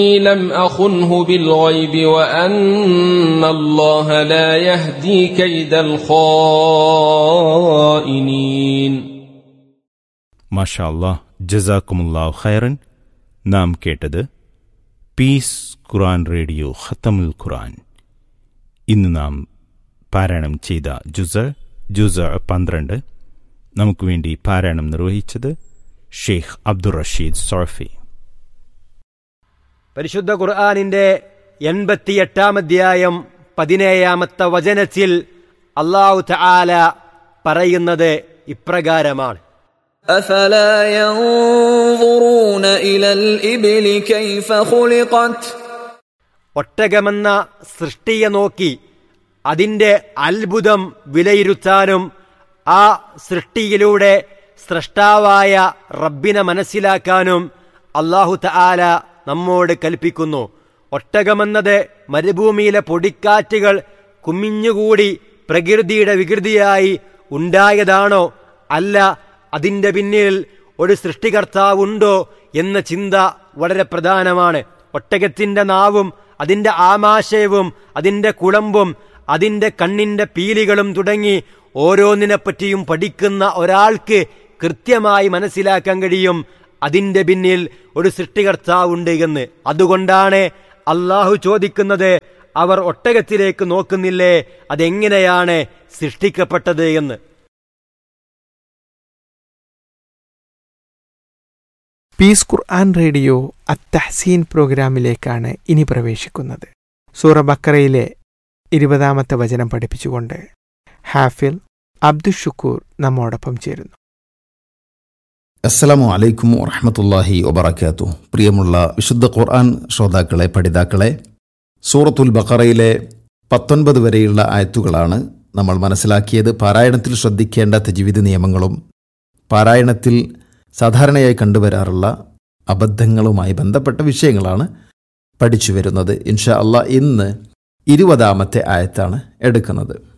لم أخنه بالغيب وأن الله لا يهدي كيد الخائنين മാഷാ അല്ലാ ജസാക്കുമുല്ലാഹു ഖൈറൻ നാം കേട്ടത് പീസ് ഖുറാൻ റേഡിയോ ഖത്തമുൽ ഖുറാൻ ഇന്ന് നാം പാരായണം ചെയ്ത ജുസ ജുസ പന്ത്രണ്ട് നമുക്ക് വേണ്ടി പാരായണം നിർവഹിച്ചത് ഷെയ്ഖ് അബ്ദുൾ റഷീദ് സോഫി പരിശുദ്ധ ഖുർആാനിന്റെ എൺപത്തിയെട്ടാം അധ്യായം പതിനേഴാമത്തെ വചനത്തിൽ അള്ളാഹു തആല പറയുന്നത് ഇപ്രകാരമാണ് أفلا ينظرون إلى الإبل كيف خلقت ഒട്ടകമെന്ന സൃഷ്ടിയെ നോക്കി അതിന്റെ അത്ഭുതം വിലയിരുത്താനും ആ സൃഷ്ടിയിലൂടെ സ്രഷ്ടാവായ റബ്ബിനെ മനസ്സിലാക്കാനും അള്ളാഹു തആല നമ്മോട് കൽപ്പിക്കുന്നു ഒട്ടകമെന്നത് മരുഭൂമിയിലെ പൊടിക്കാറ്റുകൾ കുമിഞ്ഞുകൂടി പ്രകൃതിയുടെ വികൃതിയായി ഉണ്ടായതാണോ അല്ല അതിന്റെ പിന്നിൽ ഒരു സൃഷ്ടികർത്താവുണ്ടോ എന്ന ചിന്ത വളരെ പ്രധാനമാണ് ഒട്ടകത്തിന്റെ നാവും അതിന്റെ ആമാശയവും അതിന്റെ കുളമ്പും അതിന്റെ കണ്ണിന്റെ പീലികളും തുടങ്ങി ഓരോന്നിനെപ്പറ്റിയും പഠിക്കുന്ന ഒരാൾക്ക് കൃത്യമായി മനസ്സിലാക്കാൻ കഴിയും അതിന്റെ പിന്നിൽ ഒരു സൃഷ്ടികർത്താവുണ്ട് എന്ന് അതുകൊണ്ടാണ് അള്ളാഹു ചോദിക്കുന്നത് അവർ ഒട്ടകത്തിലേക്ക് നോക്കുന്നില്ലേ അതെങ്ങനെയാണ് സൃഷ്ടിക്കപ്പെട്ടത് എന്ന് പീസ് ഖുർആൻ റേഡിയോ അത്തഹസീൻ പ്രോഗ്രാമിലേക്കാണ് ഇനി പ്രവേശിക്കുന്നത് സൂറ ബക്കറയിലെ ഇരുപതാമത്തെ വചനം പഠിപ്പിച്ചുകൊണ്ട് ഹാഫിൽ അബ്ദുഷുക്കൂർ നമ്മോടൊപ്പം ചേരുന്നു അസ്സലാമു അലൈക്കും വറഹമത്തല്ലാഹി വബറക്കാത്തു പ്രിയമുള്ള വിശുദ്ധ ഖുർആൻ ശ്രോതാക്കളെ പഠിതാക്കളെ സൂറത്തുൽ ബഖറയിലെ പത്തൊൻപത് വരെയുള്ള ആയത്തുകളാണ് നമ്മൾ മനസ്സിലാക്കിയത് പാരായണത്തിൽ ശ്രദ്ധിക്കേണ്ട തജ്വീദ് നിയമങ്ങളും പാരായണത്തിൽ സാധാരണയായി കണ്ടുവരാറുള്ള അബദ്ധങ്ങളുമായി ബന്ധപ്പെട്ട വിഷയങ്ങളാണ് പഠിച്ചു വരുന്നത് ഇൻഷാ അള്ളാഹ് ഇന്ന് ഇരുപതാമത്തെ ആയത്താണ് എടുക്കുന്നത്